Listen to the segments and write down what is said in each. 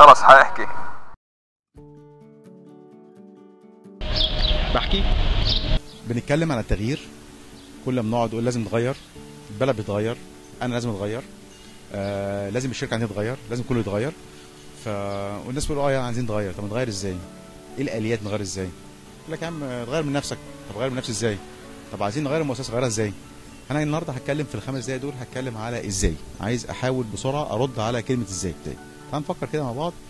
خلاص هحكي بحكي بنتكلم عن التغيير كل ما نقعد نقول لازم نتغير البلد بتتغير انا لازم اتغير آه لازم الشركه عندي تتغير لازم كله يتغير ف والناس بيقولوا اه يا عايزين نتغير طب نتغير ازاي؟ ايه الاليات نغير ازاي؟ يقول لك يا عم تغير من نفسك طب غير من نفسي ازاي؟ طب عايزين نغير المؤسسه نغيرها ازاي؟ انا النهارده هتكلم في الخمس دقايق دول هتكلم على ازاي عايز احاول بسرعه ارد على كلمه ازاي بتاعي تعال نفكر كده مع بعض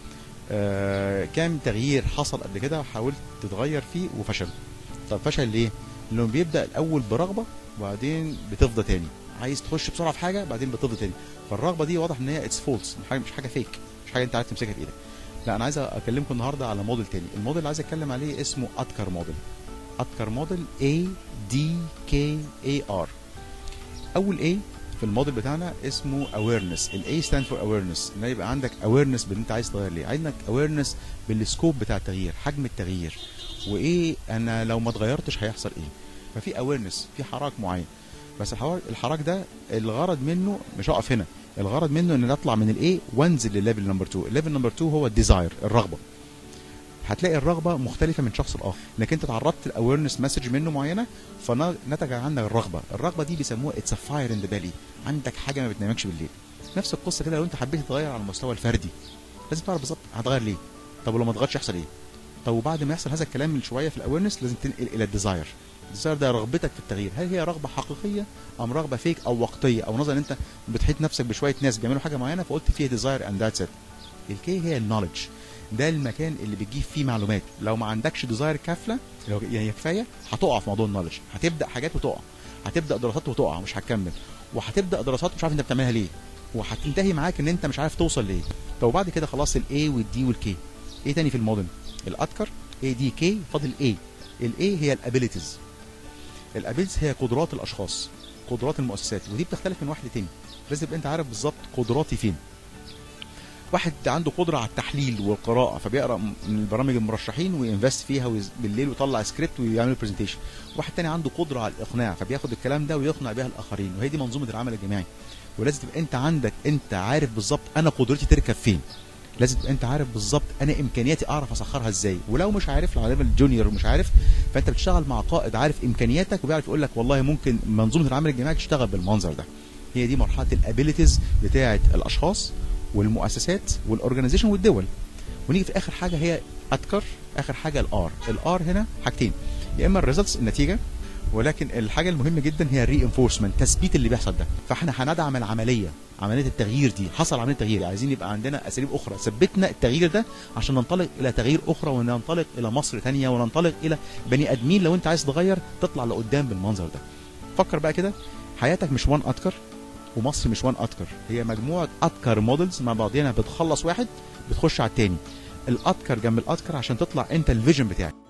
آه كام تغيير حصل قبل كده حاولت تتغير فيه وفشل طب فشل ليه؟ لانه بيبدا الاول برغبه وبعدين بتفضى تاني عايز تخش بسرعه في حاجه بعدين بتفضى تاني فالرغبه دي واضح ان هي اتس فولس مش حاجه مش حاجه فيك مش حاجه انت عايز تمسكها في ايدك لا انا عايز اكلمكم النهارده على موديل تاني الموديل اللي عايز اتكلم عليه اسمه اتكر موديل اتكر موديل A D K A R اول A في الموديل بتاعنا اسمه awareness ال A stand for awareness ان يبقى عندك awareness باللي انت عايز تغير ليه عندك awareness بالسكوب بتاع التغيير حجم التغيير وايه انا لو ما اتغيرتش هيحصل ايه ففي awareness في حراك معين بس الحراك الحراك ده الغرض منه مش هقف هنا الغرض منه ان اطلع من الاي وانزل للليفل نمبر 2 الليفل نمبر 2 هو الديزاير الرغبه هتلاقي الرغبه مختلفه من شخص لاخر انك انت تعرضت الاويرنس مسج منه معينه فنتج عنك الرغبه الرغبه دي بيسموها اتس فاير ان ذا بالي عندك حاجه ما بتنامكش بالليل نفس القصه كده لو انت حبيت تتغير على المستوى الفردي لازم تعرف بالظبط هتغير ليه طب ولو ما اتغيرش يحصل ايه طب وبعد ما يحصل هذا الكلام من شويه في الاويرنس لازم تنقل الى الديزاير الديزاير ده رغبتك في التغيير هل هي رغبه حقيقيه ام رغبه فيك او وقتيه او نظرا ان انت بتحيط نفسك بشويه ناس بيعملوا حاجه معينه فقلت فيها ديزاير اند ذاتس ات الكي هي النولج ده المكان اللي بتجيب فيه معلومات لو ما عندكش ديزاير كافله لو يعني كفايه هتقع في موضوع النولج هتبدا حاجات وتقع هتبدا دراسات وتقع مش هتكمل وهتبدا دراسات مش عارف انت بتعملها ليه وهتنتهي معاك ان انت مش عارف توصل ليه طب وبعد كده خلاص الاي والدي والكي ايه تاني في الموديل الاتكر اي دي كي فاضل اي الاي هي الابيليتيز الابيليتيز هي قدرات الاشخاص قدرات المؤسسات ودي بتختلف من واحد لتاني لازم تبقى انت عارف بالظبط قدراتي فين واحد عنده قدره على التحليل والقراءه فبيقرا من البرامج المرشحين وينفست فيها ويز- بالليل ويطلع سكريبت ويعمل برزنتيشن واحد تاني عنده قدره على الاقناع فبياخد الكلام ده ويقنع بيها الاخرين وهي دي منظومه العمل الجماعي ولازم تبقى انت عندك انت عارف بالظبط انا قدرتي تركب فين لازم تبقى انت عارف بالظبط انا امكانياتي اعرف اسخرها ازاي ولو مش عارف لو على ليفل جونيور ومش عارف فانت بتشتغل مع قائد عارف امكانياتك وبيعرف يقول لك والله ممكن منظومه العمل الجماعي تشتغل بالمنظر ده هي دي مرحله الابيليتيز بتاعه الاشخاص والمؤسسات والاورجنايزيشن والدول ونيجي في اخر حاجه هي اتكر اخر حاجه الار الار هنا حاجتين يا اما الريزلتس النتيجه ولكن الحاجه المهمه جدا هي الري انفورسمنت تثبيت اللي بيحصل ده فاحنا هندعم العمليه عمليه التغيير دي حصل عمليه تغيير عايزين يبقى عندنا اساليب اخرى ثبتنا التغيير ده عشان ننطلق الى تغيير اخرى وننطلق الى مصر تانية وننطلق الى بني ادمين لو انت عايز تغير تطلع لقدام بالمنظر ده فكر بقى كده حياتك مش وان اتكر ومصر مش وان اتكر هي مجموعه اتكر مودلز مع بعضينا بتخلص واحد بتخش على التاني الاتكر جنب الاتكر عشان تطلع انت الفيجن بتاعك